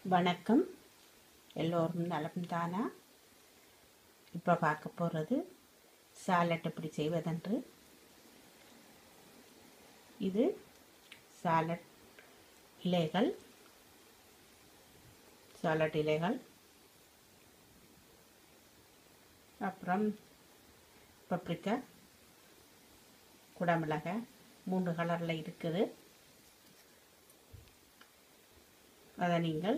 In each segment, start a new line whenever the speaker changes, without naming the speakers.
வணக்கம் எல்லோரும் நலம் தானா இப்போ பார்க்க போகிறது சாலட் எப்படி செய்வதென்று இது சாலட் இலைகள் சாலட் இலைகள் அப்புறம் பப்ரிக்கா குடமிளகாய் மூன்று கலரில் இருக்குது அதை நீங்கள்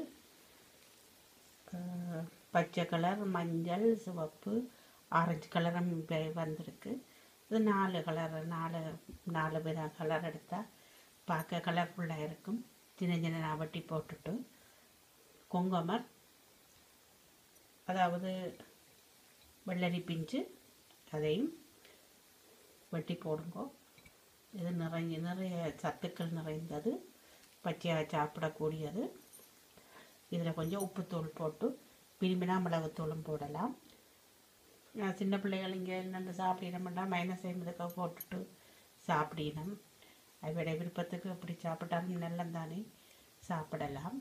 அஹ், பச்சை கலர் மஞ்சள் சிவப்பு ஆரஞ்சு கலரும் இப்போ வந்திருக்கு இது நாலு கலர் நாலு நாலு வித கலர் எடுத்தால் பார்க்க கலர்ஃபுல்லாக இருக்கும் சின்ன சின்ன வெட்டி போட்டுட்டு குங்குமர் அதாவது வெள்ளரி பிஞ்சு அதையும் வெட்டி போடுங்க இது நிறைய நிறைய சத்துக்கள் நிறைந்தது பச்சையாக சாப்பிடக்கூடியது இதில் கொஞ்சம் உப்புத்தூள் போட்டு விரும்பினா மிளகுத்தூளும் போடலாம் நான் சின்ன பிள்ளைகள் இங்கே என்னென்ன சாப்பிடணும்னா மைனஸ் ஐம்பதுக்காக போட்டுட்டு சாப்பிடணும் அதோட விருப்பத்துக்கு எப்படி சாப்பிட்டாலும் நல்லம் தானே சாப்பிடலாம்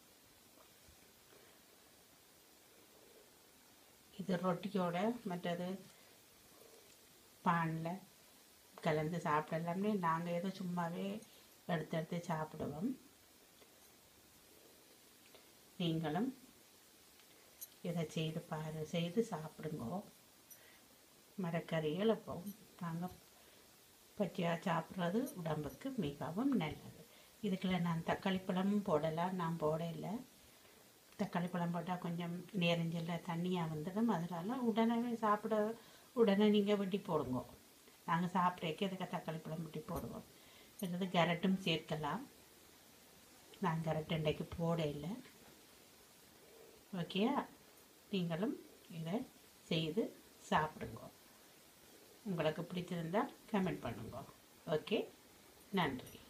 இது ரொட்டியோட மற்றது பானில் கலந்து சாப்பிடலாம்னு நாங்கள் ஏதோ சும்மாவே எடுத்து எடுத்து சாப்பிடுவோம் நீங்களும் இதை செய்து பாரு செய்து சாப்பிடுங்க மரக்கறிகள் அப்போ நாங்கள் பச்சையாக சாப்பிட்றது உடம்புக்கு மிகவும் நல்லது இதுக்குள்ள நான் தக்காளி பழமும் போடலாம் நான் போடலை தக்காளி பழம் போட்டால் கொஞ்சம் நேரஞ்சல்ல தண்ணியாக வந்துடும் அதனால் உடனே சாப்பிட உடனே நீங்கள் வெட்டி போடுங்க நாங்கள் சாப்பிட்றதுக்கு இதுக்கு தக்காளி பழம் வெட்டி போடுவோம் அல்லது கேரட்டும் சேர்க்கலாம் நான் கேரட் இன்றைக்கு போட இல்லை ஓகேயா நீங்களும் இதை செய்து சாப்பிடுங்க உங்களுக்கு பிடிச்சிருந்தால் கமெண்ட் பண்ணுங்க ஓகே நன்றி